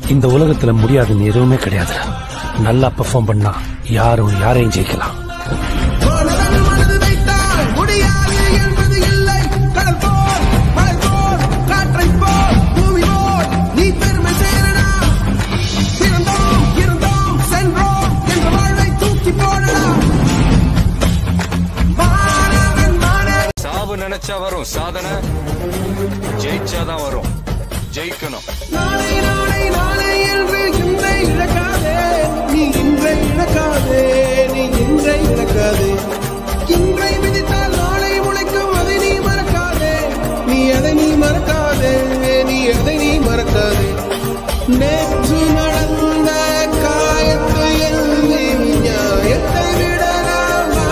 இந்த உலகத்துல முடியாதுன்னு எதுவுமே கிடையாதுடா நல்லா பெர்ஃபார்ம் பண்ணா யாரும் யாரையும் ஜெயிக்கலாம் மனதன் மனது வைத்தால் முடியாது என்பது இல்லை கடல் போல் மலை போல் காற்றை போல் பூமி போல் நீ பெருமை சேரடா பிறந்தோம் இருந்தோம் சென்றோம் என்ற வாழ்வை தூக்கி போடடா மாணவன் மாணவன் சாவு நினைச்சா வரும் சாதனை ஜெயிச்சாதான் வரும் ஜெயிக்கணும் நாளை நாளை நாளை என்று இன்றை இழக்காதே நீ இன்றை இழக்காதே நீ இன்றை இழக்காதே இன்றை விதித்தால் நாளை முளைக்கும் அதை நீ மறக்காதே நீ அதை நீ மறக்காதே நீ அதை நீ மறக்காதே நேற்று நடந்த காயத்து எண்ணி நியாயத்தை விடலாமா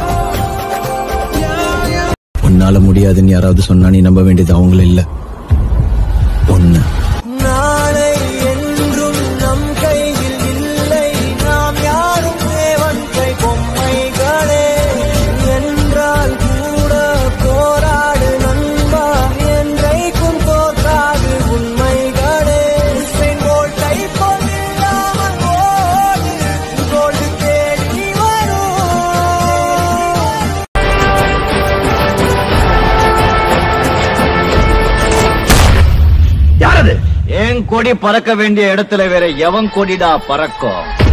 நியாயம் உன்னால முடியாதுன்னு யாராவது சொன்னா நீ நம்ப வேண்டியது அவங்கள இல்ல ஒண்ணு நாளை என்றும் நம் கையில் இல்லை நாம் யாரும் தேவன் கை பொம்மைகளே என்றால் கூட போராடு நண்பா என்றைக்கும் தோற்றாது உண்மைகளே உசைன் போல்ட்டை போலில்லாமல் ஓடு கோடு தேடி வரும் என் கொடி பறக்க வேண்டிய இடத்துல வேற எவன் கொடிடா பறக்கும்